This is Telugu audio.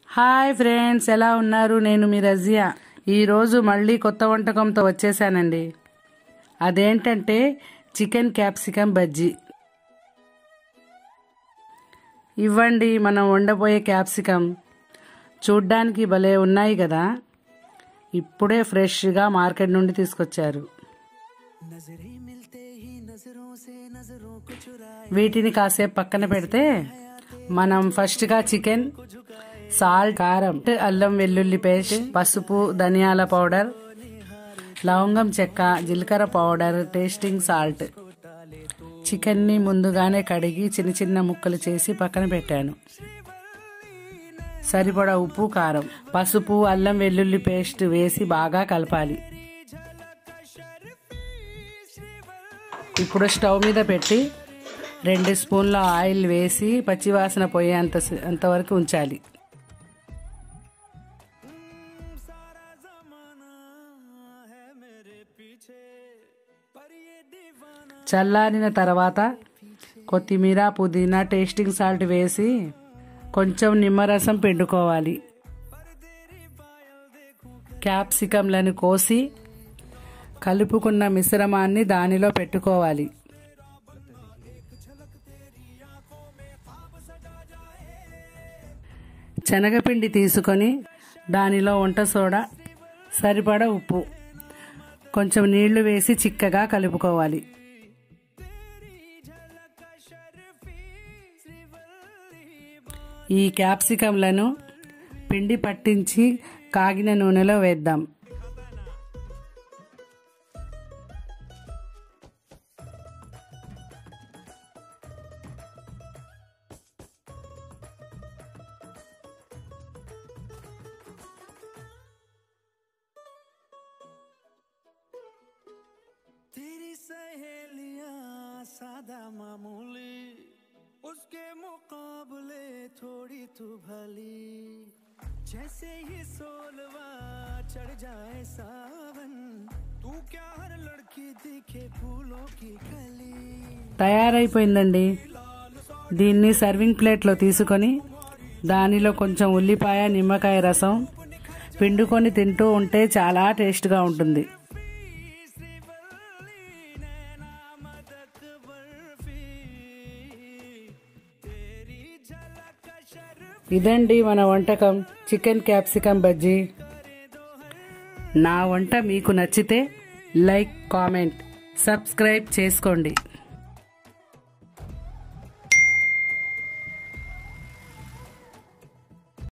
హాయ్ ఫ్రెండ్స్ ఎలా ఉన్నారు నేను మీ రజియా ఈరోజు మళ్ళీ కొత్త వంటకంతో వచ్చేసానండి అదేంటంటే చికెన్ క్యాప్సికమ్ బజ్జీ ఇవ్వండి మనం వండబోయే క్యాప్సికమ్ చూడ్డానికి భలే ఉన్నాయి కదా ఇప్పుడే ఫ్రెష్గా మార్కెట్ నుండి తీసుకొచ్చారు వీటిని కాసేపు పక్కన పెడితే మనం ఫస్ట్గా చికెన్ సాల్ట్ కారం అల్లం వెల్లుల్లి పేస్ట్ పసుపు ధనియాల పౌడర్ లవంగం చెక్క జీలకర్ర పౌడర్ టేస్టింగ్ సాల్ట్ చికెన్ని ముందుగానే కడిగి చిన్న చిన్న ముక్కలు చేసి పక్కన పెట్టాను సరిపడా ఉప్పు కారం పసుపు అల్లం వెల్లుల్లి పేస్ట్ వేసి బాగా కలపాలి ఇప్పుడు స్టవ్ మీద పెట్టి రెండు స్పూన్ల ఆయిల్ వేసి పచ్చివాసన పోయేంత అంతవరకు ఉంచాలి చల్లారిన తర్వాత కొత్తిమీర పుదీనా టేస్టింగ్ సాల్ట్ వేసి కొంచెం నిమ్మరసం పిండుకోవాలి క్యాప్సికంలను కోసి కలుపుకున్న మిశ్రమాన్ని దానిలో పెట్టుకోవాలి శనగపిండి తీసుకొని దానిలో వంట సోడా సరిపడ ఉప్పు కొంచెం నీళ్లు వేసి చిక్కగా కలుపుకోవాలి ఈ క్యాప్సికంలను పిండి పట్టించి కాగిన నూనెలో వేద్దాం तेरी सहेलियां सादा मामूली उसके मुकाबले थोड़ी तू भली जैसे ही सोलवा चढ़ जाए सावन तू क्या हर लड़की दिखे फूलों की कली తయారైపోయిందండి దీన్ని సర్వింగ్ ప్లేట్లో తీసుకొని దానిలో కొంచెం ఉల్లిపాయ నిమ్మకాయ రసం పిండుకొని తింటూ ఉంటే చాలా టేస్ట్గా ఉంటుంది ఇదండి మన వంటకం చికెన్ క్యాప్సికమ్ బజ్జీ నా వంట మీకు నచ్చితే లైక్ కామెంట్ సబ్స్క్రైబ్ చేసుకోండి